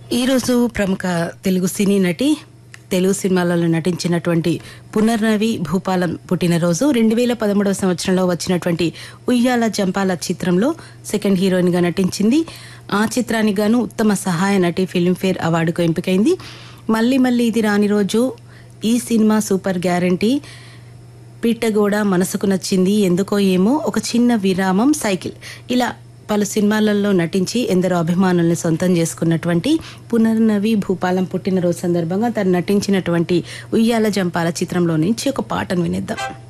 ఈరోజు ప్రముఖ తెలుగు సినీ నటి తెలుగు సినిమాలలో నటించినటువంటి పునర్నవి భూపాలం పుట్టినరోజు రెండు వేల పదమూడవ సంవత్సరంలో వచ్చినటువంటి ఉయ్యాల జంపాల చిత్రంలో సెకండ్ హీరోయిన్గా నటించింది ఆ చిత్రానికి గాను ఉత్తమ సహాయ నటి ఫిల్మ్ఫేర్ అవార్డుకు ఎంపికైంది మళ్ళీ మళ్ళీ ఇది రాని రోజు ఈ సినిమా సూపర్ గ్యారంటీ పిట్టగోడ మనసుకు నచ్చింది ఎందుకో ఏమో ఒక చిన్న విరామం సైకిల్ ఇలా పలు సినిమాలలో నటించి ఎందరో అభిమానుల్ని సొంతం చేసుకున్నటువంటి పునర్నవి భూపాలం పుట్టినరోజు సందర్భంగా తను నటించినటువంటి ఉయ్యాల జంపాల చిత్రంలో నుంచి ఒక పాటను వినిద్దాం